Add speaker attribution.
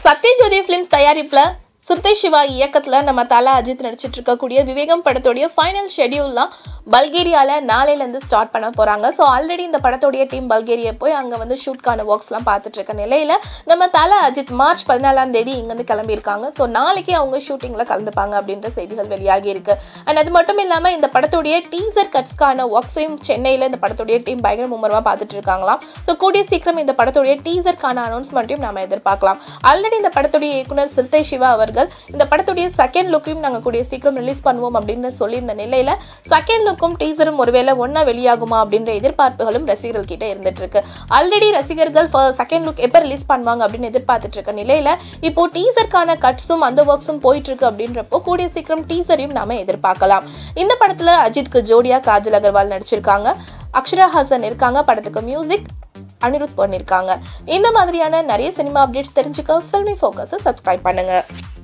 Speaker 1: Sathyajothi films தயாரிப்புல சிறுத்தை சிவா இயக்கத்துல நம்ம தல அஜித் நடிச்சிட்டு இருக்கக்கூடிய விவேகம் படத்துடைய ஃபைனல் ஷெட்யூல்லாம் பல்கேரியால நாளையில இருந்து ஸ்டார்ட் பண்ண போறாங்க ஸோ ஆல்ரெடி இந்த படத்துடைய டீம் பல்கேரியா போய் அங்க வந்து ஷூட்கான ஒர்க்ஸ்லாம் பார்த்துட்டு இருக்க நிலையில நம்ம தல அஜித் மார்ச் பதினாலாம் தேதி இங்கிருந்து கிளம்பியிருக்காங்க ஸோ நாளைக்கு அவங்க ஷூட்டிங்ல கலந்துப்பாங்க அப்படின்ற செய்திகள் வெளியாகி இருக்கு அண்ட் அது மட்டும் இல்லாம இந்த படத்துடைய டீசர் கட்ஸ்க்கான ஒர்க்ஸையும் சென்னையில இந்த படத்துடைய டீம் பயங்கர மும்மரமா பார்த்துட்டு இருக்காங்களாம் ஸோ கூடிய சீக்கிரம் இந்த படத்துடைய டீசருக்கான அனௌன்ஸ்மெண்ட்டையும் நம்ம எதிர்பார்க்கலாம் ஆல்ரெடி இந்த படத்துடைய இயக்குனர் சிறுத்தை சிவா அவர்கள் இந்த படத்துடைய செகண்ட் லுக்கையும் நாங்கள் கூடிய சீக்கிரம் ரிலீஸ் பண்ணுவோம் அப்படின்னு சொல்லியிருந்த நிலையில செகண்ட் லுக்கும் டீசரும் ஒருவேளை ஒன்றா வெளியாகுமா அப்படின்ற எதிர்பார்ப்புகளும் ரசிகர்கள் கிட்ட இருந்துட்டு இருக்கு ஆல்ரெடி ரசிகர்கள் செகண்ட் லுக் எப்போ ரிலீஸ் பண்ணுவாங்க அப்படின்னு எதிர்பார்த்துட்டு இருக்க நிலையில இப்போ டீசருக்கான கட்ஸும் அந்த ஒர்க்ஸும் போயிட்டு இருக்கு அப்படின்றப்போ கூடிய சீக்கிரம் டீசரையும் நாம எதிர்பார்க்கலாம் இந்த படத்துல அஜித்க்கு ஜோடியா காஜல் அகர்வால் நடிச்சிருக்காங்க அக்ஷரா ஹாசன் இருக்காங்க படத்துக்கு மியூசிக் அனிருத் பண்ணியிருக்காங்க இந்த மாதிரியான நிறைய சினிமா அப்டேட்ஸ் தெரிஞ்சுக்க ஃபில்மி ஃபோக்கஸை சப்ஸ்கிரைப் பண்ணுங்க